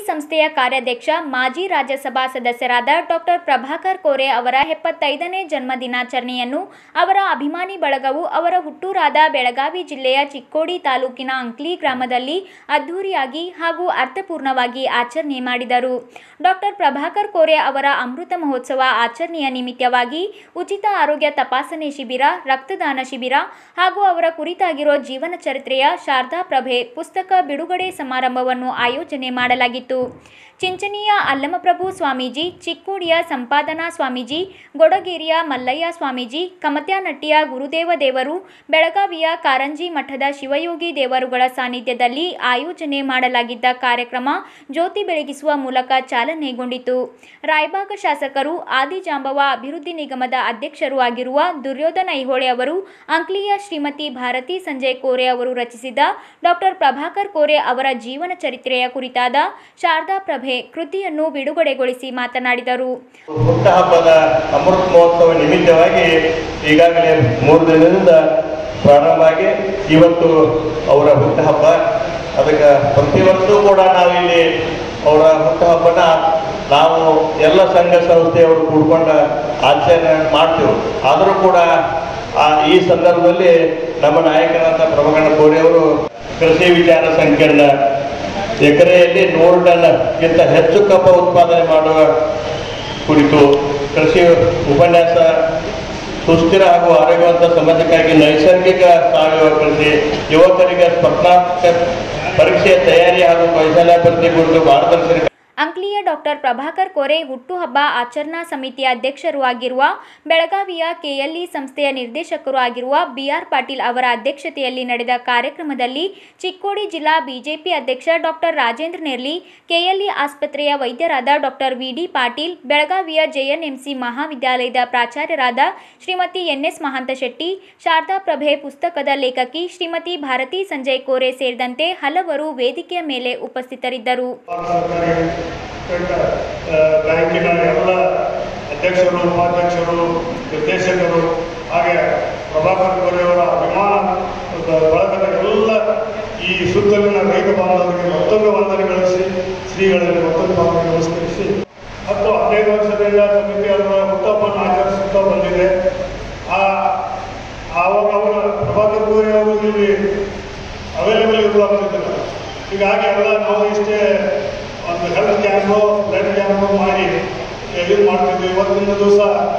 ಸಂಸ್ಥೆಯ ಕಾರ್ಯಾಧ್ಯಕ್ಷ ಮಾಜಿ ರಾಜ್ಯಸಭಾ ಸದಸ್ಯರಾದ ಡಾಕ್ಟರ್ ಪ್ರಭಾಕರ್ ಕೋರೆ ಅವರ ಎಪ್ಪತ್ತೈದನೇ ಜನ್ಮ ದಿನಾಚರಣೆಯನ್ನು ಅವರ ಅಭಿಮಾನಿ ಬಳಗವು ಅವರ ಹುಟ್ಟೂರಾದ ಬೆಳಗಾವಿ ಜಿಲ್ಲೆಯ ಚಿಕ್ಕೋಡಿ ತಾಲೂಕಿನ ಅಂಕ್ಲಿ ಗ್ರಾಮದಲ್ಲಿ ಅದ್ಧೂರಿಯಾಗಿ ಹಾಗೂ ಅರ್ಥಪೂರ್ಣವಾಗಿ ಆಚರಣೆ ಮಾಡಿದರು ಡಾಕ್ಟರ್ ಪ್ರಭಾಕರ್ ಕೋರೆ ಅವರ ಅಮೃತ ಮಹೋತ್ಸವ ಆಚರಣೆಯ ನಿಮಿತ್ತವಾಗಿ ಉಚಿತ ಆರೋಗ್ಯ ತಪಾಸಣೆ ಶಿಬಿರ ರಕ್ತದಾನ ಶಿಬಿರ ಹಾಗೂ ಅವರ ಕುರಿತಾಗಿರೋ ಜೀವನ ಚರಿತ್ರೆಯ ಶಾರದಾ ಪ್ರಭೆ ಪುಸ್ತಕ ಬಿಡುಗಡೆ ಸಮಾರಂಭವನ್ನು ಆಯೋಜನೆ ಮಾಡಲಾಗಿತ್ತು ಚಿಂಚಣಿಯ ಅಲ್ಲಮಪ್ರಭು ಸ್ವಾಮೀಜಿ ಚಿಕ್ಕೋಡಿಯ ಸಂಪಾದನಾ ಸ್ವಾಮೀಜಿ ಗೊಡಗೇರಿಯ ಮಲ್ಲಯ್ಯ ಸ್ವಾಮೀಜಿ ಕಮತ್ಯಾನಟ್ಟಿಯ ಗುರುದೇವ ದೇವರು ಬೆಳಗಾವಿಯ ಕಾರಂಜಿ ಮಠದ ಶಿವಯೋಗಿ ದೇವರುಗಳ ಸಾನ್ನಿಧ್ಯದಲ್ಲಿ ಆಯೋಜನೆ ಮಾಡಲಾಗಿದ್ದ ಕಾರ್ಯಕ್ರಮ ಜ್ಯೋತಿ ಬೆಳಗಿಸುವ ಮೂಲಕ ಚಾಲನೆಗೊಂಡಿತು ರಾಯಬಾಗ ಶಾಸಕರು ಆದಿಜಾಂಬವ ಅಭಿವೃದ್ಧಿ ನಿಗಮದ ಅಧ್ಯಕ್ಷರೂ ಆಗಿರುವ ದುರ್ಯೋಧನ ಐಹೊಳೆ ಅವರು ಅಂಕ್ಲಿಯ ಶ್ರೀಮತಿ ಭಾರತಿ ಸಂಜಯ್ ಕೋರೆ ಅವರು ರಚಿಸಿದ ಡಾಕ್ಟರ್ ಪ್ರಭಾಕರ್ ಕೋರೆ ಅವರ ಜೀವನ ಚರಿತ್ರೆಯ ಕುರಿತಾದ ಶಾರದಾ ಪ್ರಭೆ ಕೃತಿಯನ್ನು ಬಿಡುಗಡೆಗೊಳಿಸಿ ಮಾತನಾಡಿದರು ಹುಟ್ಟಹಬ್ಬದ ಅಮೃತ ಮಹೋತ್ಸವ ನಿಮಿತ್ತವಾಗಿ ಈಗಾಗಲೇ ಮೂರು ದಿನದಿಂದ ಪ್ರಾರಂಭ ಆಗಿ ಇವತ್ತು ಅವರ ಹುಟ್ಟಹಬ್ಬ ಅದಕ್ಕೆ ಪ್ರತಿ ವರ್ಷವೂ ಕೂಡ ನಾವಿಲ್ಲಿ ಅವರ ಹುಟ್ಟಹಬ್ಬನ ನಾವು ಎಲ್ಲ ಸಂಘ ಸಂಸ್ಥೆಯವರು ಕೂಡ್ಕೊಂಡು ಆಚರಣೆ ಮಾಡ್ತೀವಿ ಆದರೂ ಕೂಡ ಆ ಈ ಸಂದರ್ಭದಲ್ಲಿ ನಮ್ಮ ನಾಯಕರಾದ ಪ್ರಭಾಕರ ಕೋರಿ ಅವರು ಕೃಷಿ ವಿಚಾರ ಸಂಕಿರಣ ಎಕರೆಯಲ್ಲಿ ನೂರು ಟನ್ಗಿಂತ ಹೆಚ್ಚು ಕಬ್ಬ ಉತ್ಪಾದನೆ ಮಾಡುವ ಕುರಿತು ಕೃಷಿ ಉಪನ್ಯಾಸ ಸುಸ್ಥಿರ ಹಾಗೂ ಆರೋಗ್ಯವಂತ ಸಮಾಜಕ್ಕಾಗಿ ನೈಸರ್ಗಿಕ ಸಾವಯವ ಕೃಷಿ ಯುವಕರಿಗೆ ಸ್ಪರ್ಧಾತ್ಮಕ ಪರೀಕ್ಷೆಯ ತಯಾರಿ ಹಾಗೂ ಕೌಶಲ್ಯಾಭಿವೃದ್ಧಿ ಕುರಿತು ಮಾರ್ಗದರ್ಶನ ಅಂಕ್ಲಿಯ ಡಾಕ್ಟರ್ ಪ್ರಭಾಕರ್ ಕೋರೆ ಹುಟ್ಟುಹಬ್ಬ ಆಚರಣಾ ಸಮಿತಿಯ ಅಧ್ಯಕ್ಷರೂ ಆಗಿರುವ ಬೆಳಗಾವಿಯ ಕೆಎಲ್ಇ ಸಂಸ್ಥೆಯ ನಿರ್ದೇಶಕರು ಆಗಿರುವ ಬಿಆರ್ ಪಾಟೀಲ್ ಅವರ ಅಧ್ಯಕ್ಷತೆಯಲ್ಲಿ ನಡೆದ ಕಾರ್ಯಕ್ರಮದಲ್ಲಿ ಚಿಕ್ಕೋಡಿ ಜಿಲ್ಲಾ ಬಿಜೆಪಿ ಅಧ್ಯಕ್ಷ ಡಾಕ್ಟರ್ ರಾಜೇಂದ್ರ ನೆರ್ಲಿ ಕೆಎಲ್ಇ ಆಸ್ಪತ್ರೆಯ ವೈದ್ಯರಾದ ಡಾಕ್ಟರ್ ವಿಡಿ ಪಾಟೀಲ್ ಬೆಳಗಾವಿಯ ಜೆಎನ್ಎಂಸಿ ಮಹಾವಿದ್ಯಾಲಯದ ಪ್ರಾಚಾರ್ಯರಾದ ಶ್ರೀಮತಿ ಎನ್ಎಸ್ ಮಹಾಂತ ಶೆಟ್ಟಿ ಶಾರದಾ ಪ್ರಭೆ ಪುಸ್ತಕದ ಲೇಖಕಿ ಶ್ರೀಮತಿ ಭಾರತಿ ಸಂಜಯ್ ಕೋರೆ ಸೇರಿದಂತೆ ಹಲವರು ವೇದಿಕೆಯ ಮೇಲೆ ಉಪಸ್ಥಿತರಿದ್ದರು ಸರ್ಕಾರಿ ದೊಡ್ಡ ಆ, ಬ್ಯಾಂಕಿನ ಎಲ್ಲ ಅಧ್ಯಕ್ಷರು ಉಪಾಧ್ಯಕ್ಷರು ನಿರ್ದೇಶಕರು ಹಾಗೆ ಪ್ರಭಾಕರ್ ಕೋರೆಯವರ ಅಭಿಮಾನ ಬಳಗದ ಎಲ್ಲ ಈ ಸುತ್ತಲಿನ ರೈತ ಬಾಂಧವರಿಗೆ ಮತ್ತೊಂದು ವಂದನೆ ಗಳಿಸಿ ಶ್ರೀಗಳಲ್ಲಿ ಮತ್ತೊಂದು ಭಾವನೆ ನಮಸ್ಕರಿಸಿ ಹತ್ತು ಹದಿನೈದು ವರ್ಷದಿಂದ ಸಮಿತಿ ಅವರ ಹುಟ್ಟಹಬ್ಬವನ್ನು ಆಚರಿಸುತ್ತಾ ಬಂದಿದೆ ಆ ಆವಾಗ ಅವರ ಪ್ರಭಾಕರ್ ಕೋರೆ ಅವರು ಇಲ್ಲಿ ಅವೈಲೇಬಲ್ ಇರುವಂಥದ್ದಿಲ್ಲ ಹೀಗಾಗಿ ಎಲ್ಲ ನಾವು ಇಷ್ಟೇ ಒಂದು ಹೆಲ್ತ್ ಕ್ಯಾಂಪು ಬ್ಲಡ್ ಕ್ಯಾಂಪು ಮಾಡಿ ಇದು ಮಾಡ್ತಿದ್ವಿ ಇವತ್ತಿನ ದಿವಸ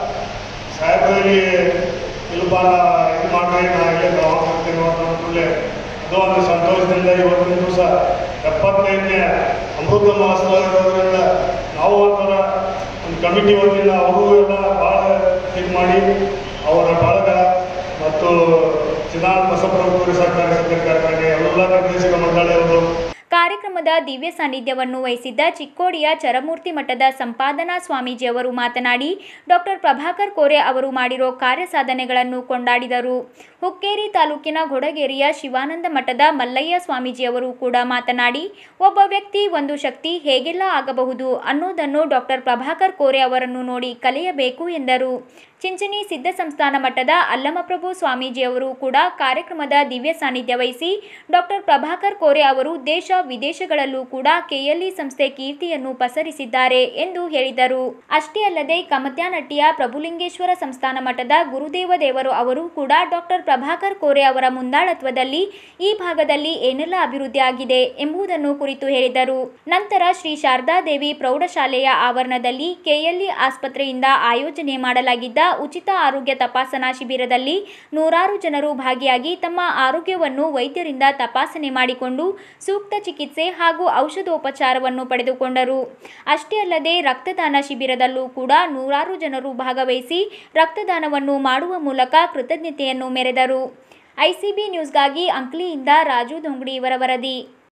ಸಾಹೇಬರಲ್ಲಿ ಇಲ್ಲಪ್ಪ ನಾ ಇದು ಮಾಡ್ರಿ ನಾ ಇಲ್ಲೇ ದವಾಖಾನೆ ಅಂತ ಅಂದ್ಕೂಡ್ಲೆ ಅದು ಒಂದು ಸಂತೋಷದಿಂದ ಇವತ್ತಿನ ದಿವಸ ಎಪ್ಪತ್ತೈದನೇ ಅಮೃತ ಮಹೋತ್ಸವ ಇರೋದ್ರಿಂದ ನಾವು ಒಂಥರ ಒಂದು ಕಮಿಟಿ ವತಿಯಿಂದ ಅವರು ಎಲ್ಲ ಭಾಳ ಇದು ಮಾಡಿ ಅವರ ಬಳಗ ಮತ್ತು ಚಿದಾನ ಬಸವಪ್ರಭು ಸರ್ಕಾರಿ ಕಾರ್ಖಾನೆ ಎಲ್ಲ ನಿರ್ದೇಶಕ ಮಂಡಳಿಯವರು ಕಾರ್ಯಕ್ರಮದ ದಿವ್ಯ ಸಾನ್ನಿಧ್ಯವನ್ನು ವಹಿಸಿದ್ದ ಚಿಕ್ಕೋಡಿಯ ಚರಮೂರ್ತಿ ಮಠದ ಸಂಪಾದನಾ ಸ್ವಾಮೀಜಿಯವರು ಮಾತನಾಡಿ ಡಾಕ್ಟರ್ ಪ್ರಭಾಕರ್ ಕೋರೆ ಅವರು ಮಾಡಿರೋ ಕಾರ್ಯ ಸಾಧನೆಗಳನ್ನು ಕೊಂಡಾಡಿದರು ಹುಕ್ಕೇರಿ ತಾಲೂಕಿನ ಗೊಡಗೇರಿಯ ಶಿವಾನಂದ ಮಠದ ಮಲ್ಲಯ್ಯ ಸ್ವಾಮೀಜಿಯವರು ಕೂಡ ಮಾತನಾಡಿ ಒಬ್ಬ ವ್ಯಕ್ತಿ ಒಂದು ಶಕ್ತಿ ಹೇಗೆಲ್ಲ ಆಗಬಹುದು ಅನ್ನೋದನ್ನು ಡಾಕ್ಟರ್ ಪ್ರಭಾಕರ್ ಕೋರೆ ಅವರನ್ನು ನೋಡಿ ಕಲಿಯಬೇಕು ಎಂದರು ಚಿಂಚಣಿ ಸಿದ್ಧ ಸಂಸ್ಥಾನ ಮಠದ ಅಲ್ಲಮಪ್ರಭು ಸ್ವಾಮೀಜಿಯವರು ಕೂಡ ಕಾರ್ಯಕ್ರಮದ ದಿವ್ಯ ಸಾನ್ನಿಧ್ಯ ವಹಿಸಿ ಡಾಕ್ಟರ್ ಪ್ರಭಾಕರ್ ಕೋರೆ ಅವರು ದೇಶ ವಿದೇಶಗಳಲ್ಲೂ ಕೂಡ ಕೆಎಲ್ಇ ಸಂಸ್ಥೆ ಕೀರ್ತಿಯನ್ನು ಪಸರಿಸಿದ್ದಾರೆ ಎಂದು ಹೇಳಿದರು ಅಷ್ಟೇ ಅಲ್ಲದೆ ಕಮತ್ಯಾನಟ್ಟಿಯ ಪ್ರಭುಲಿಂಗೇಶ್ವರ ಸಂಸ್ಥಾನ ಮಠದ ಗುರುದೇವ ದೇವರು ಅವರು ಕೂಡ ಡಾಕ್ಟರ್ ಪ್ರಭಾಕರ್ ಕೋರೆ ಅವರ ಮುಂದಾಳತ್ವದಲ್ಲಿ ಈ ಭಾಗದಲ್ಲಿ ಏನೆಲ್ಲ ಅಭಿವೃದ್ಧಿ ಆಗಿದೆ ಎಂಬುದನ್ನು ಕುರಿತು ಹೇಳಿದರು ನಂತರ ಶ್ರೀ ಶಾರದಾದೇವಿ ಪ್ರೌಢಶಾಲೆಯ ಆವರಣದಲ್ಲಿ ಕೆಎಲ್ಇ ಆಸ್ಪತ್ರೆಯಿಂದ ಆಯೋಜನೆ ಮಾಡಲಾಗಿದ್ದ ಉಚಿತ ಆರೋಗ್ಯ ತಪಾಸಣಾ ಶಿಬಿರದಲ್ಲಿ ನೂರಾರು ಜನರು ಭಾಗಿಯಾಗಿ ತಮ್ಮ ಆರೋಗ್ಯವನ್ನು ವೈದ್ಯರಿಂದ ತಪಾಸಣೆ ಮಾಡಿಕೊಂಡು ಸೂಕ್ತ ಚಿಕಿತ್ಸೆ ಹಾಗೂ ಔಷಧೋಪಚಾರವನ್ನು ಪಡೆದುಕೊಂಡರು ಅಷ್ಟೇ ಅಲ್ಲದೆ ರಕ್ತದಾನ ಶಿಬಿರದಲ್ಲೂ ಕೂಡ ನೂರಾರು ಜನರು ಭಾಗವಹಿಸಿ ರಕ್ತದಾನವನ್ನು ಮಾಡುವ ಮೂಲಕ ಕೃತಜ್ಞತೆಯನ್ನು ಮೆರೆದರು ಐಸಿಬಿ ನ್ಯೂಸ್ಗಾಗಿ ಅಂಕ್ಲಿಯಿಂದ ರಾಜು ದೊಂಗಡಿ ಇವರ ವರದಿ